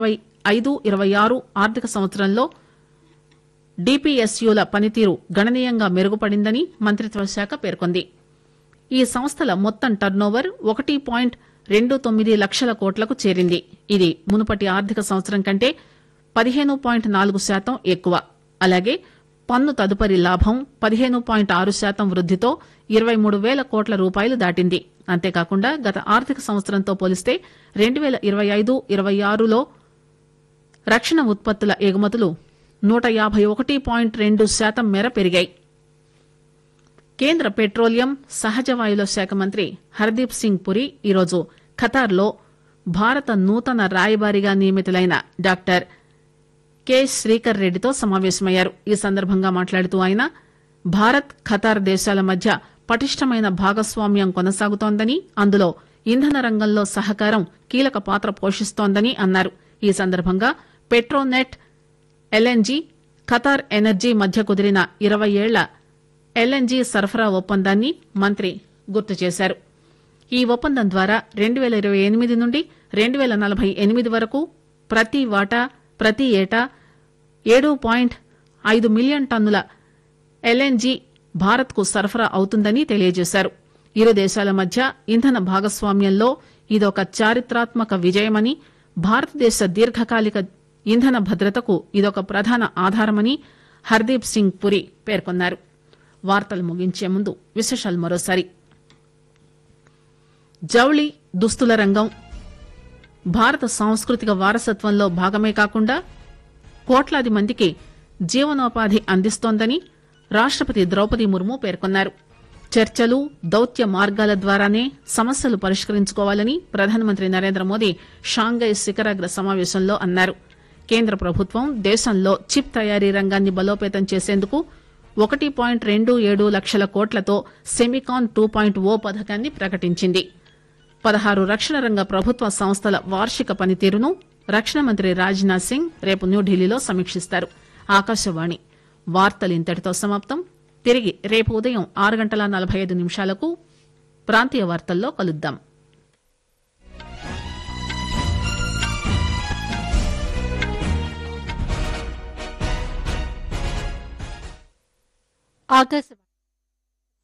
ఇరవై ఐదు ఇరవై ఆరు ఆర్థిక సంవత్సరంలో డిపిఎస్యుల పనితీరు గణనీయంగా మెరుగుపడిందని మంత్రిత్వ శాఖ పేర్కొంది ఈ సంస్థల మొత్తం టర్నోవర్ ఒకటి పాయింట్ రెండు తొమ్మిది లక్షల కోట్లకు చేరింది ఇది మునుపటి ఆర్థిక సంవత్సరం కంటే పదిహేను పాయింట్ నాలుగు శాతం ఎక్కువ అలాగే పన్ను తదుపరి లాభం పదిహేను పాయింట్ ఆరు శాతం వృద్దితో ఇరవై మూడు పేల కోట్ల రూపాయలు దాటింది అంతేకాకుండా గత ఆర్థిక సంవత్సరంతో పోలిస్తే రెండు పేల ఇరవై ఐదు ఇరవై ఆరులో రక్షణ ఉత్పత్తుల ఎగుమతులు నూట యాభై ఒకటి పాయింట్ రెండు శాతం మేర పెరిగాయి కేంద్ర పెట్రోలియం సహజ వాయువుల శాఖ మంత్రి హర్దీప్ సింగ్ పురి ఈరోజు ఖతార్లో భారత నూతన రాయబారిగా నియమితులైన డాక్టర్ కె శ్రీకర్ రెడ్డితో సమావేశమయ్యారు ఈ సందర్భంగా మాట్లాడుతూ ఆయన భారత్ ఖతార్ దేశాల మధ్య పటిష్టమైన భాగస్వామ్యం కొనసాగుతోందని అందులో ఇంధన రంగంలో సహకారం కీలక పాత్ర పోషిస్తోందని అన్నారు ఈ సందర్భంగా పెట్రోనెట్ ఎల్ఎన్జీ ఖతార్ ఎనర్జీ మధ్య కుదిరిన ఇరవై ఏళ్ల ఎల్ఎన్జీ సరఫరా ఒప్పందాన్ని మంత్రి గుర్తు చేశారు ఈ ఒప్పందం ద్వారా రెండు పేల ఇరవై ఎనిమిది నుండి రెండు పేల నలభై ఎనిమిది వరకు ప్రతి వాటా ప్రతి ఏటా ఏడు పాయింట్ ఐదు మిలియన్ టన్నుల ఎల్ఎన్జీ భారత్ కు సరఫరా అవుతుందని తెలియజేశారు ఇరు దేశాల మధ్య ఇంధన భాగస్వామ్యంలో ఇదొక చారిత్రాత్మక విజయమని భారతదేశ దీర్ఘకాలిక ఇంధన భద్రతకు ఇదొక ప్రధాన ఆధారమని హర్దీప్ సింగ్ పురి పేర్కొన్నారు వార్తలు ముగించే ముందు విశేషాలు మరోసారి జౌళి దుస్తుల రంగం భారత సాంస్కృతిక వారసత్వంలో భాగమే కాకుండా కోట్లాది మందికి జీవనోపాధి అందిస్తోందని రాష్టపతి ద్రౌపది ముర్ము పేర్కొన్నారు చర్చలు దౌత్య మార్గాల ద్వారానే సమస్యలు పరిష్కరించుకోవాలని ప్రధానమంత్రి నరేంద్ర మోదీ షాంఘై శిఖరాగ్ర సమావేశంలో అన్నారు కేంద్ర ప్రభుత్వం దేశంలో చిప్ తయారీ రంగాన్ని బలోపేతం చేసేందుకు ఒకటి పాయింట్ రెండు ఏడు లక్షల కోట్లతో సెమికాన్ టూ పాయింట్ ఓ పథకాన్ని ప్రకటించింది పదహారు రక్షణ రంగ ప్రభుత్వ సంస్థల వార్షిక పనితీరును రక్షణ మంత్రి రాజ్నాథ్ సింగ్ రేపు న్యూఢిల్లీలో సమీక్షిస్తారు ఆకాశవాణి వార్తలు ఇంతటితో సమాప్తం తిరిగి రేపు ఉదయం ఆరు గంటల నలభై ఐదు నిమిషాలకు ప్రాంతీయ వార్తల్లో కలుద్దాం ఆకాశవాణి